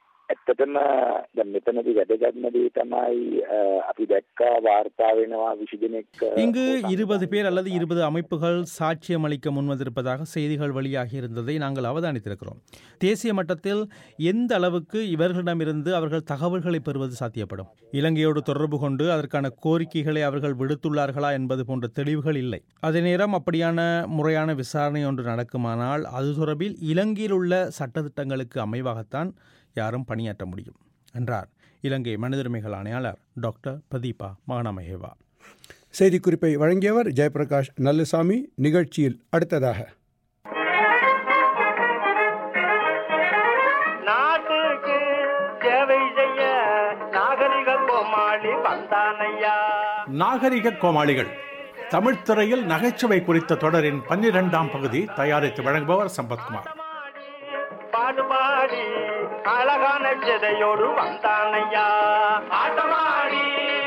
ඇත්තටම දැන් මෙතනදී වැදගත්ම දේ තමයි අ, අපි දැක්කා වාර්තා වෙනවා විසි දෙනෙක් අ, இங்கு இருபது பேர் அல்லது இருபது அமைப்புகள் சாட்சியம் அளிக்க முன்வந்திருப்பதாக செய்திகள் வெளியாகி இருந்ததை நாங்கள் அவதானித்திருக்கிறோம் தேசிய மட்டத்தில் எந்த அளவுக்கு இவர்களிடமிருந்து அவர்கள் தகவல்களை பெறுவது சாத்தியப்படும் இலங்கையோடு தொடர்பு கொண்டு அதற்கான கோரிக்கைகளை அவர்கள் விடுத்துள்ளார்களா என்பது போன்ற தெளிவுகள் இல்லை அதே நேரம் அப்படியான முறையான விசாரணை ஒன்று நடக்குமானால் அது தொடர்பில் இலங்கையில் உள்ள சட்டத்திட்டங்களுக்கு அமைவாகத்தான் யாரும் பணியாற்ற முடியும் என்றார் இலங்கை மனித உரிமைகள் ஆணையாளர் டாக்டர் பிரதீபா மகனமஹேவா செய்திக்குறிப்பை வழங்கியவர் ஜெயபிரகாஷ் நல்லுசாமி நிகழ்ச்சியில் அடுத்ததாக நாட்டுக்கு சேவை செய்ய நாகரிக கோமாளி வந்தானையா நாகரிக கோமாளிகள் தமிழ்த் திரையில் நகைச்சுவை குறித்த தொடரின் பன்னிரெண்டாம் பகுதி தயாரித்து வழங்குபவர் சம்பத்குமார் பாடுபாடி அழகான சிதையோடு வந்தானையா ஆட்டமாடி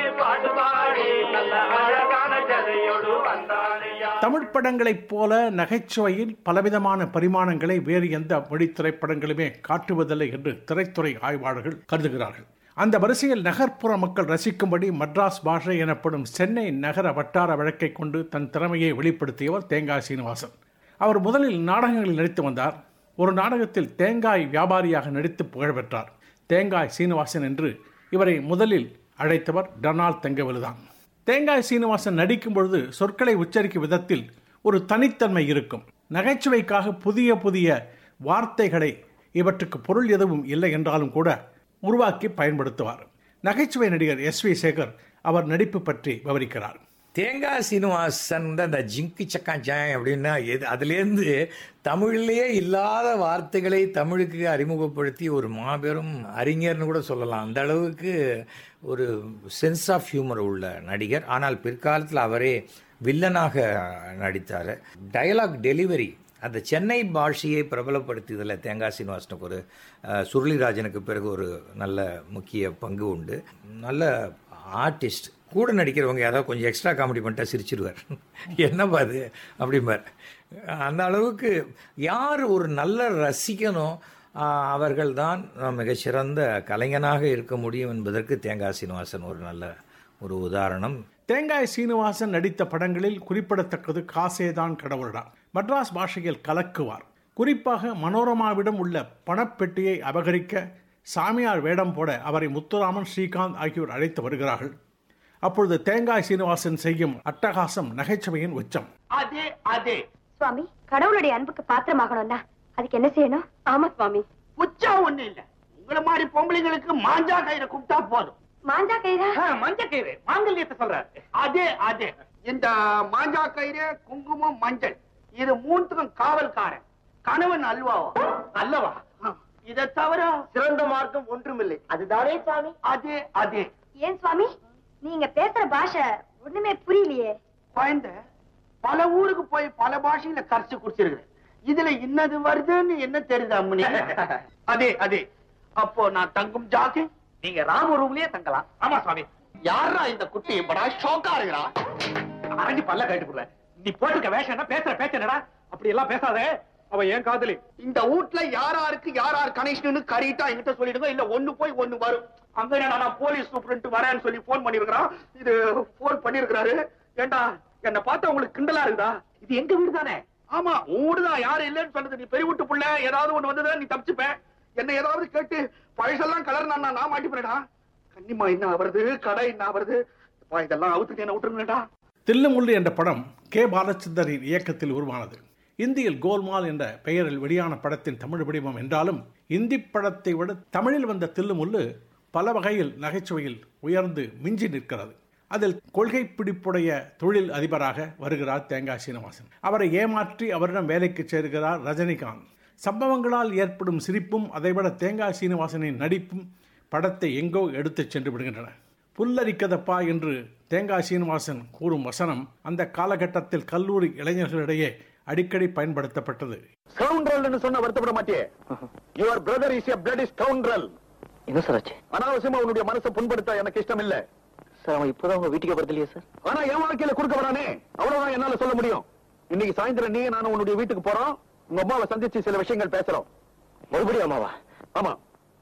பாடுபாடி நல்ல அழகான சிதையோடு வந்தானையா தமிழ் படங்களைப் போல நகைச்சுவையில் பலவிதமான பரிமாணங்களை வேறு எந்த மொழி திரைப்படங்களுமே காட்டுவதில்லை என்று திரைத்துறை ஆய்வாளர்கள் கருதுகிறார்கள் அந்த வரிசையில் நகர்ப்புற மக்கள் ரசிக்கும்படி மட்ராஸ் பாஷை எனப்படும் சென்னை நகர வட்டார வழக்கை கொண்டு தன் திறமையை வெளிப்படுத்தியவர் தேங்காய் சீனிவாசன் அவர் முதலில் நாடகங்களில் நடித்து வந்தார் ஒரு நாடகத்தில் தேங்காய் வியாபாரியாக நடித்து புகழ் பெற்றார் தேங்காய் சீனிவாசன் என்று இவரை முதலில் அழைத்தவர் டொனால்ட் தெங்கவலுதான் தேங்காய் சீனிவாசன் நடிக்கும் பொழுது சொற்களை உச்சரிக்கும் விதத்தில் ஒரு தனித்தன்மை இருக்கும் நகைச்சுவைக்காக புதிய புதிய வார்த்தைகளை இவற்றுக்கு பொருள் எதுவும் இல்லை என்றாலும் கூட உருவாக்கி பயன்படுத்துவார் நகைச்சுவை நடிகர் எஸ் வி சேகர் அவர் நடிப்பு பற்றி விவரிக்கிறார் தேங்காய் சீனிவாசன் தான் இந்த ஜிங்கு சக்கா ஜாய் அப்படின்னா எது அதுலேருந்து தமிழ்லேயே இல்லாத வார்த்தைகளை தமிழுக்கு அறிமுகப்படுத்தி ஒரு மாபெரும் அறிஞர்னு கூட சொல்லலாம் அந்த அளவுக்கு ஒரு சென்ஸ் ஆஃப் ஹியூமர் உள்ள நடிகர் ஆனால் பிற்காலத்தில் அவரே வில்லனாக நடித்தார் டயலாக் டெலிவரி அந்த சென்னை பாஷையை பிரபலப்படுத்தியதில் தேங்காய் சீனிவாசனுக்கு ஒரு அஹ், சுருளிராஜனுக்கு பிறகு ஒரு நல்ல முக்கிய பங்கு உண்டு நல்ல ஆர்டிஸ்ட் கூட நடிக்கிறவங்க யாராவது கொஞ்சம் எக்ஸ்ட்ரா காமெடி பண்ணிட்டா சிரிச்சிருவார் என்னப்பா அது அப்படிம்பார் அந்த அளவுக்கு யார் ஒரு நல்ல ரசிக்கணும் அவர்கள் தான் மிகச்சிறந்த கலைஞனாக இருக்க முடியும் என்பதற்கு தேங்காய் சீனிவாசன் ஒரு நல்ல ஒரு உதாரணம் தேங்காய் சீனிவாசன் நடித்த படங்களில் குறிப்பிடத்தக்கது காசேதான் கடவுள்டா மட்ராஸ் பாஷையில் கலக்குவார் குறிப்பாக மனோரமாவிடம் உள்ள பணப்பெட்டியை அபகரிக்க சாமியார் வேடம் போட அவரை முத்துராமன் ஸ்ரீகாந்த் ஆகியோர் அழைத்து வருகிறார்கள் அப்பொழுது தேங்காய் சீனிவாசன் செய்யும் அட்டகாசம் நகைச்சுவையின் உச்சம் அதே அதே சுவாமி கடவுளுடைய அன்புக்கு பாத்திரமாகணும்னா அதுக்கு என்ன செய்யணும் ஆமா சுவாமி உச்சம் ஒண்ணு இல்ல உங்கள மாதிரி பொம்பளைங்களுக்கு மாஞ்சா கயிறை கூப்பிட்டா போதும் மாஞ்சா கயிறா மஞ்ச கயிறு மாங்கல்யத்தை சொல்றாரு அதே அதே இந்த மாஞ்சா கயிறு குங்குமம் மஞ்சள் இது மூணுத்துக்கும் காவல்காரன் கணவன் அல்வாவா அல்லவா இதை தவிர சிறந்த மார்க்கம் ஒன்றுமில்லை அதுதானே சுவாமி அதே அதே ஏன் சுவாமி நீங்க பேசுற பாஷை ஒண்ணுமே புரியலையே குழந்தை பல ஊருக்கு போய் பல பாஷையில கரைச்சு குடிச்சிருக்கிறேன் இதுல இன்னது வருதுன்னு என்ன தெரியுது அம்மனி அதே அதே அப்போ நான் தங்கும் ஜாக்கு நீங்க ராம ரூம்லயே தங்கலாம் ஆமா சுவாமி யாரா இந்த குட்டி படா ஷோக்கா இருக்கிறா அரண்டி பல்ல கேட்டு போடுற நீ போட்டிருக்க வேஷம் என்ன பேசுற பேச்ச என்னடா அப்படி எல்லாம் பேசாதே அவ ஏன் காதலி இந்த வீட்ல யாராருக்கு யாரார் கனெக்ஷன் கரெக்டா என்கிட்ட சொல்லிடுங்க இல்ல ஒண்ணு போய் ஒண்ணு வரும் அங்க என்னடா நான் போலீஸ் சூப்பரண்ட் வரேன்னு சொல்லி போன் பண்ணிருக்கான் இது போன் பண்ணிருக்காரு ஏண்டா என்ன பார்த்தா உங்களுக்கு கிண்டலா இருக்குதா இது எங்க வீடு தானே ஆமா ஊடுதான் யாரும் இல்லைன்னு சொல்றது நீ பெரிய வீட்டு புள்ள ஏதாவது ஒண்ணு வந்ததா நீ தப்பிச்சுப்ப என்ன ஏதாவது கேட்டு பழசெல்லாம் கலர் நான் நான் மாட்டிப்பேடா கன்னிமா என்ன வருது கடை என்ன வருது அப்பா, இதெல்லாம் அவுத்துட்டு என்ன விட்டுருங்கடா தில்லுமுள்ளு என்ற படம் கே பாலச்சந்தரின் இயக்கத்தில் உருவானது இந்தியில் கோல்மால் என்ற பெயரில் வெளியான படத்தின் தமிழ் வடிவம் என்றாலும் இந்தி படத்தை விட தமிழில் வந்த தில்லுமுள்ளு பல வகையில் நகைச்சுவையில் உயர்ந்து மிஞ்சி நிற்கிறது அதில் கொள்கை பிடிப்புடைய தொழில் அதிபராக வருகிறார் தேங்காய் சீனிவாசன் அவரை ஏமாற்றி அவரிடம் வேலைக்கு சேர்கிறார் ரஜினிகாந்த் சம்பவங்களால் ஏற்படும் சிரிப்பும் அதைவிட தேங்காய் சீனிவாசனின் நடிப்பும் படத்தை எங்கோ எடுத்துச் சென்று விடுகின்றன புல்லரிக்கதப்பா என்று தேங்காய் சீனிவாசன் கூறும் வசனம் அந்த காலகட்டத்தில் கல்லூரி இளைஞர்களிடையே அடிக்கடி பயன்படுத்தப்பட்டது ஸ்கவுண்ட்ரல் சொன்ன வருத்தப்பட மாட்டியே your brother is a blood scoundrel என்ன சார் ஆச்சு அனாவசியமா உன்னுடைய மனசை புண்படுத்த எனக்கு இஷ்டம் இல்ல சார் அவன் இப்பதான் உங்க வீட்டுக்கு வரது இல்லையா சார் ஆனா என் வாழ்க்கையில குறுக்க வரானே அவ்வளவுதான் என்னால சொல்ல முடியும் இன்னைக்கு சாயந்தரம் நீ நானும் உன்னுடைய வீட்டுக்கு போறோம் உங்க அம்மாவை சந்திச்சு சில விஷயங்கள் பேசுறோம் மறுபடியும் அம்மாவா ஆமா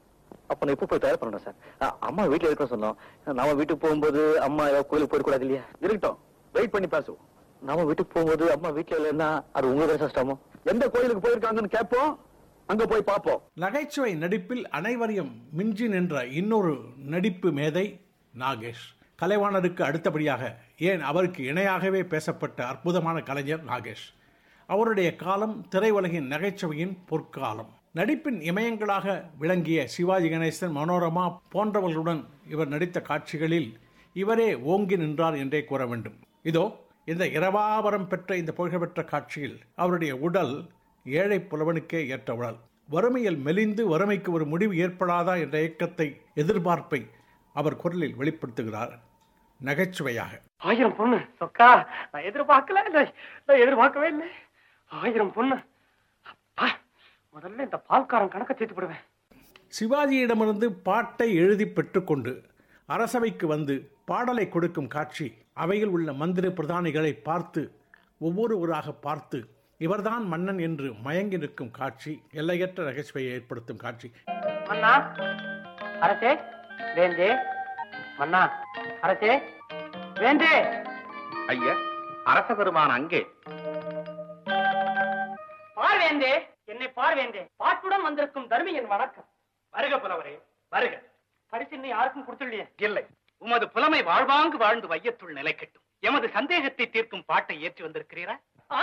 அப்ப நான் எப்போ போய் தயார் பண்ணணும் சார் அ- அம்மா வீட்டுல இருக்க சொன்னோம் நாம வீட்டுக்கு போகும்போது அம்மா ஏதாவது கோயிலுக்கு போயிடக்கூடாது இல்லையா இருக்கட்டும் வெயிட் பண்ணி பேசுவோம் நாம வீட்டுக்கு போகும்போது அம்மா வீட்டுல இல்லைன்னா அது உங்க வேலை கஷ்டமோ எந்த கோயிலுக்கு போயிருக்காங்கன்னு கேட்போம் அங்க போய் பார்ப்போம் நகைச்சுவை நடிப்பில் அனைவரையும் மிஞ்சி நின்ற இன்னொரு நடிப்பு மேதை நாகேஷ் கலைவாணருக்கு அடுத்தபடியாக ஏன் அவருக்கு இணையாகவே பேசப்பட்ட அற்புதமான கலைஞர் நாகேஷ் அவருடைய காலம் திரையுலகின் நகைச்சுவையின் பொற்காலம் நடிப்பின் இமயங்களாக விளங்கிய சிவாஜி கணேசன் மனோரமா போன்றவர்களுடன் இவர் நடித்த காட்சிகளில் இவரே ஓங்கி நின்றார் என்றே கூற வேண்டும் இதோ இந்த இரவாபரம் பெற்ற இந்த புகழ்பெற்ற காட்சியில் அவருடைய உடல் ஏழை புலவனுக்கே ஏற்ற உடல் வறுமையில் மெலிந்து வறுமைக்கு ஒரு முடிவு ஏற்படாதா என்ற ஏக்கத்தை எதிர்பார்ப்பை அவர் குரலில் வெளிப்படுத்துகிறார் நகைச்சுவையாக ஆயிரம் பொண்ணு சொக்கா நான் எதிர்பார்க்கல இல்லை நான் எதிர்பார்க்கவே இல்லை ஆயிரம் பொண்ணு அப்பா, முதல்ல இந்த பால்காரன் கணக்க தீர்த்து விடுவேன் சிவாஜியிடமிருந்து பாட்டை எழுதி பெற்றுக்கொண்டு அரசவைக்கு வந்து பாடலை கொடுக்கும் காட்சி அவையில் உள்ள மந்திரி பிரதானிகளை பார்த்து ஒவ்வொருவராக பார்த்து இவர்தான் மன்னன் என்று மயங்கி நிற்கும் காட்சி எல்லையற்ற நகைச்சுவையை ஏற்படுத்தும் காட்சி மன்னா அரசே வேந்தே மன்னா அரசே வேந்தே ஐயா அரச பெருமான் அங்கே பார் வேந்தே என்னை பார் வேந்தே பாட்டுடன் வந்திருக்கும் தர்மியின் வணக்கம் வருக புலவரே வருக பரிசு இன்னும் யாருக்கும் கொடுத்துள்ளியே இல்லை உமது புலமை வாழ்வாங்கு வாழ்ந்து வையத்துள் நிலைக்கட்டும் எமது சந்தேகத்தை தீர்க்கும் பாட்டை ஏற்றி வந்திருக்கிறீரா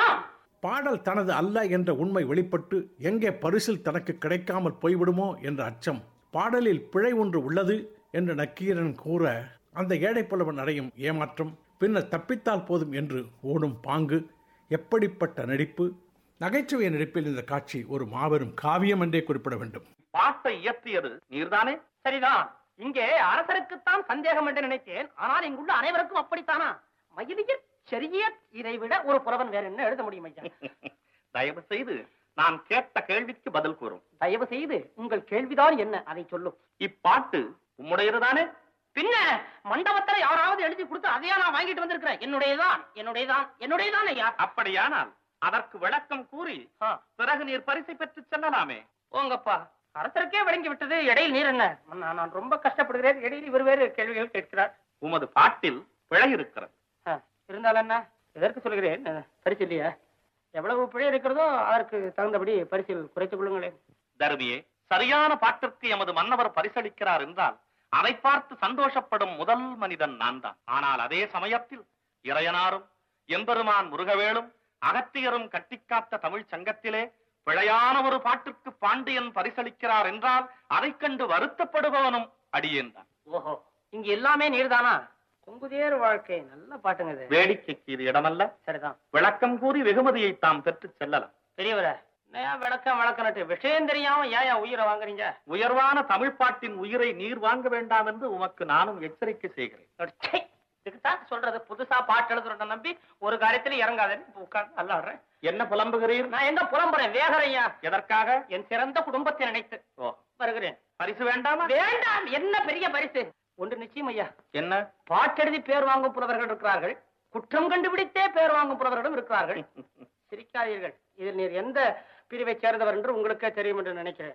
பாடல் தனது அல்ல என்ற உண்மை வெளிப்பட்டு எங்கே பரிசில் தனக்கு கிடைக்காமல் போய்விடுமோ என்ற அச்சம் பாடலில் பிழை ஒன்று உள்ளது என்று நக்கீரன் கூற அந்த ஏழை புலவன் அடையும் ஏமாற்றம் பின்னர் தப்பித்தால் போதும் என்று ஓடும் பாங்கு எப்படிப்பட்ட நடிப்பு நகைச்சுவை நடிப்பில் இந்த காட்சி ஒரு மாபெரும் காவியம் என்றே குறிப்பிட வேண்டும் பாட்டை இயற்றியது நீர்தானே சரிதான் இங்கே அரசருக்குத்தான் சந்தேகம் என்று நினைத்தேன் ஆனால் இங்குள்ள அனைவருக்கும் அப்படித்தானா மயிலியர் செரிய இதைவிட ஒரு புலவன் வேற என்ன எழுத முடியும் ஐயா தயவு செய்து நான் கேட்ட கேள்விக்கு பதில் கூறும் தயவு செய்து உங்கள் கேள்விதான் என்ன அதை சொல்லும் இப்பாட்டு உம்முடையதுதானே பின்ன மண்டபத்துல யாராவது எழுதி கொடுத்து அதையா நான் வாங்கிட்டு வந்திருக்கிறேன் என்னுடையதான் என்னுடையதான் என்னுடையதான் ஐயா அப்படியானால் அதற்கு விளக்கம் கூறி பிறகு நீர் பரிசை பெற்று செல்லலாமே போங்கப்பா அரசருக்கே விளங்கி விட்டது இடையில் நீர் என்ன மன்னா, நான் ரொம்ப கஷ்டப்படுகிறேன் இடையில் இவர் வேறு கேள்விகள் கேட்கிறார் உமது பாட்டில் பிழை இருக்கிறது ஆ, இருந்தாலும் என்ன எதற்கு சொல்கிறேன் அஹ், பரிசு இல்லையா எவ்வளவு பிழை இருக்கிறதோ அதற்கு தகுந்தபடி பரிசில் குறைத்துக் கொள்ளுங்களேன் தருமியே சரியான பாட்டிற்கு எமது மன்னவர் பரிசளிக்கிறார் என்றால் அதை பார்த்து சந்தோஷப்படும் முதல் மனிதன் நான் தான் ஆனால் அதே சமயத்தில் இறையனாரும் எம்பெருமான் முருகவேலும் அகத்தியரும் கட்டிக்காத்த தமிழ் சங்கத்திலே பிழையான ஒரு பாட்டிற்கு பாண்டியன் பரிசளிக்கிறார் என்றால் அதைக் கண்டு வருத்தப்படுபவனும் அடியேன் தான் ஓஹோ இங்க எல்லாமே நீர்தானா கொங்குதேர் வாழ்க்கை நல்ல பாட்டுங்க இது வேடிக்கைக்கு இது இடமல்ல சரிதான் விளக்கம் கூறி வெகுமதியை தாம் பெற்றுச் செல்லலாம் பெரியவரே என்னையா விளக்கம் விளக்கணட்டு விஷயம் தெரியாம ஏன் உயிரை வாங்குறீங்க உயர்வான தமிழ் பாட்டின் உயிரை நீர் வாங்க வேண்டாம் என்று உமக்கு நானும் எச்சரிக்கை செய்கிறேன் ச்சை, இதுக்குத்தான் சொல்றது புதுசா பாட்டு எழுதுறத நம்பி ஒரு காரியத்துல இறங்காதேன்னு இப்ப உட்கார்ந்து நல்லாடுறேன் என்ன புலம்புகிறீர் நான் எங்க புலம்புறேன் வேகரையா எதற்காக என் சிறந்த குடும்பத்தை நினைத்து ஓ வருகிறேன் பரிசு வேண்டாமா வேண்டாம் என்ன பெரிய பரிசு ஒன்று நிச்சயம் ஐயா என்ன பாட்டெழுதி பேர் வாங்கும் புலவர்கள் இருக்கிறார்கள் குற்றம் கண்டுபிடித்தே பேர் வாங்கும் புலவர்களும் இருக்கிறார்கள் சிரிக்காதீர்கள் இதில் நீர் எந்த பிரிவை சேர்ந்தவர் என்று உங்களுக்கே தெரியும் என்று நினைக்கிறேன்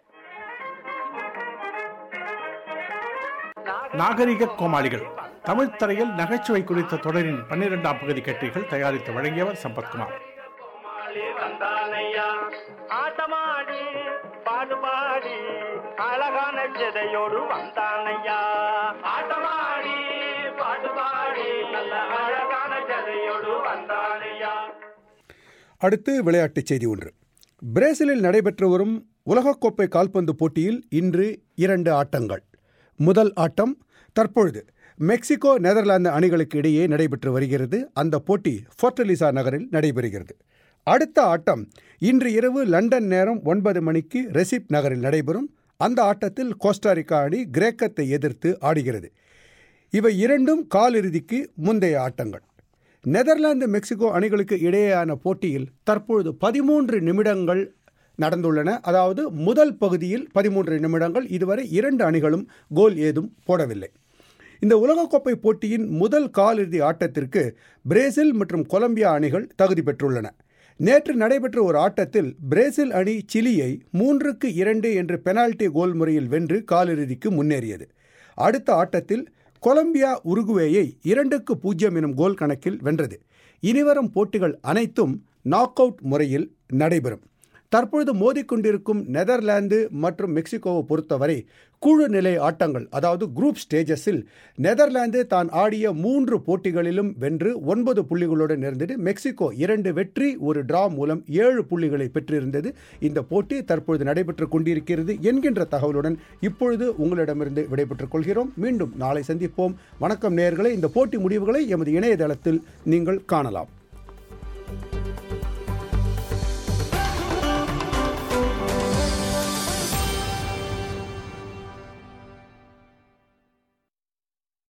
நாகரிக கோமாளிகள் தமிழ் தரையில் நகைச்சுவை குறித்த தொடரின் பன்னிரெண்டாம் பகுதி கட்டுரைகள் தயாரித்து வழங்கியவர் சம்பத்குமார் வந்தானையா ஆட்டமாடி பாடுபாடி அழகான சிதையோடு வந்தானையா ஆட்டமாடி பாடுபாடி நல்ல அழகான சிதையோடு வந்தானையா அடுத்து விளையாட்டுச் செய்தி ஒன்று பிரேசிலில் நடைபெற்று வரும் உலகக்கோப்பை கால்பந்து போட்டியில் இன்று இரண்டு ஆட்டங்கள் முதல் ஆட்டம் தற்பொழுது மெக்சிகோ நெதர்லாந்து அணிகளுக்கு இடையே நடைபெற்று வருகிறது அந்த போட்டி ஃபோர்டலிசா நகரில் நடைபெறுகிறது அடுத்த ஆட்டம் இன்று இரவு லண்டன் நேரம் ஒன்பது மணிக்கு ரெசிப் நகரில் நடைபெறும் அந்த ஆட்டத்தில் கோஸ்டாரிக்கா அணி கிரேக்கத்தை எதிர்த்து ஆடுகிறது இவை இரண்டும் காலிறுதிக்கு முந்தைய ஆட்டங்கள் நெதர்லாந்து மெக்சிகோ அணிகளுக்கு இடையேயான போட்டியில் தற்பொழுது பதிமூன்று நிமிடங்கள் நடந்துள்ளன அதாவது முதல் பகுதியில் பதிமூன்று நிமிடங்கள் இதுவரை இரண்டு அணிகளும் கோல் ஏதும் போடவில்லை இந்த உலகக்கோப்பை போட்டியின் முதல் காலிறுதி ஆட்டத்திற்கு பிரேசில் மற்றும் கொலம்பியா அணிகள் தகுதி பெற்றுள்ளன நேற்று நடைபெற்ற ஒரு ஆட்டத்தில் பிரேசில் அணி சிலியை மூன்றுக்கு இரண்டு என்ற பெனால்டி கோல் முறையில் வென்று காலிறுதிக்கு முன்னேறியது அடுத்த ஆட்டத்தில் கொலம்பியா உருகுவேயை இரண்டுக்கு பூஜ்ஜியம் எனும் கோல் கணக்கில் வென்றது இனிவரும் போட்டிகள் அனைத்தும் நாக் அவுட் முறையில் நடைபெறும் தற்பொழுது மோதிக்கொண்டிருக்கும் நெதர்லாந்து மற்றும் மெக்சிகோவை பொறுத்தவரை குழு நிலை ஆட்டங்கள் அதாவது குரூப் ஸ்டேஜஸில் நெதர்லாந்து தான் ஆடிய மூன்று போட்டிகளிலும் வென்று ஒன்பது புள்ளிகளுடன் இருந்தது மெக்சிகோ இரண்டு வெற்றி ஒரு டிரா மூலம் ஏழு புள்ளிகளை பெற்றிருந்தது இந்த போட்டி தற்பொழுது நடைபெற்றுக் கொண்டிருக்கிறது என்கின்ற தகவலுடன் இப்பொழுது உங்களிடமிருந்து விடைபெற்றுக் கொள்கிறோம் மீண்டும் நாளை சந்திப்போம் வணக்கம் நேயர்களே இந்த போட்டி முடிவுகளை எமது இணையதளத்தில் நீங்கள் காணலாம்